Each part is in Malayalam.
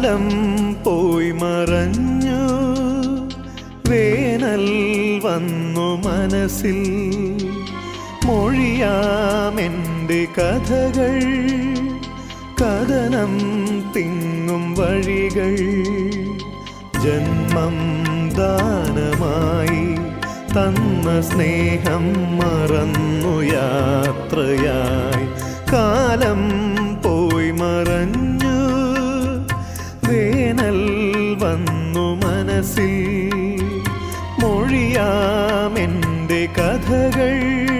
കാലം പോയി മറഞ്ഞു വേനൽ വന്നു മനസ്സിൽ മൊഴിയാമെൻ്റെ കഥകൾ കഥനം തിങ്ങും വഴികൾ ജന്മം ദാനമായി തന്ന സ്നേഹം മറന്നു യാത്രയായി കാലം പോയി മറഞ്ഞു വേനൽ വന്നു മനസ്സിൽ മൊഴിയാമെൻ്റെ കഥകൾ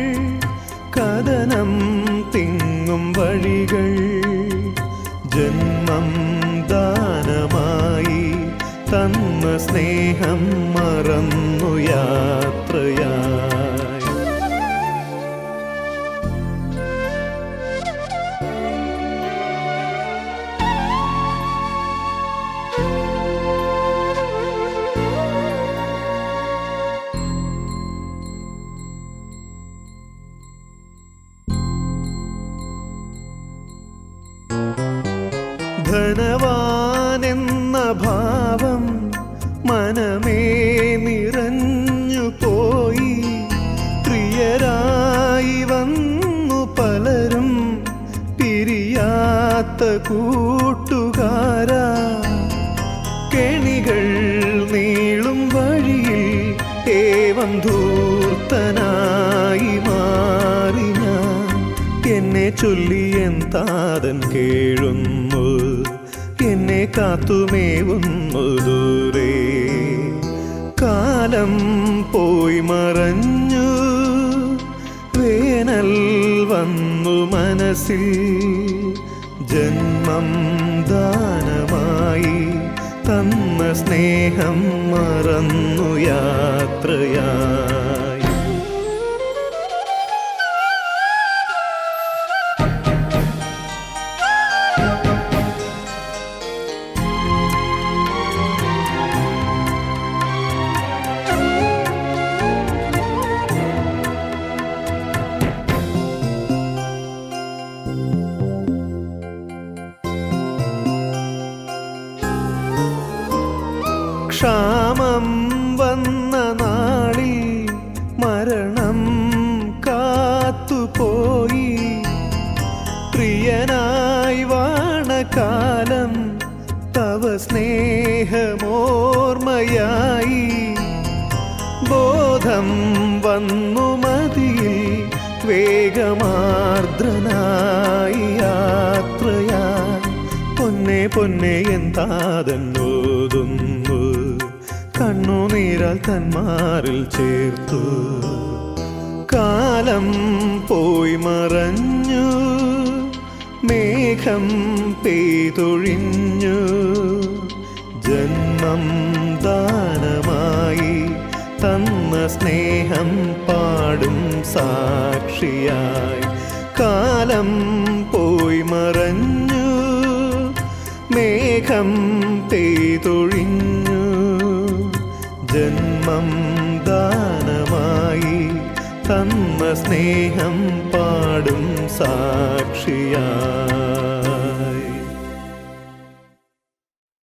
കഥനം തിങ്ങും വഴികൾ ജന്മം ദാനമായി തന്ന സ്നേഹം മറന്നു യാത്രയായി ധനവാനെന്ന ഭാവം മനമേ നിറഞ്ഞു പോയി പ്രിയരായി വന്നു പലരും പിരിയാത്ത കൂട്ടുകാരാ കെണികൾ നീളും വഴിയിൽ ഏവം ധൂർത്തനായി മാറി ഞാൻ എന്നെ ചൊല്ലി എൻ താതൻ കേഴുന്നു എന്നെ കാത്തുമേവുന്നു ദൂരെ കാലം പോയി മറഞ്ഞു വേനൽ വന്നു മനസ്സിൽ ജന്മം ദാനമായി തന്ന സ്നേഹം മറന്നു യാത്രയായി ക്ഷാമം വന്ന നാളിൽ മരണം കാത്തുപോയി പ്രിയനായി വാണ കാലം തവ സ്നേഹമോർമ്മയായി ബോധം വന്നു മതിയിൽ വേഗമാർദ്രനായി യാത്രയായി പൊന്നെ പൊന്നെ എന്താതെന്നോതുന്നു കണ്ണുനീരാൽ തന്മാറിൽ ചേർത്തു കാലം പോയി മറഞ്ഞു മേഘം പെയ്തൊഴിഞ്ഞു ജന്മം ദാനമായി തന്ന സ്നേഹം പാടും സാക്ഷിയായി കാലം പോയി മറഞ്ഞു മേഘം പെയ്തൊഴിഞ്ഞു ജന്മം ദാനമായി തന്ന സ്നേഹം പാടും സാക്ഷിയായി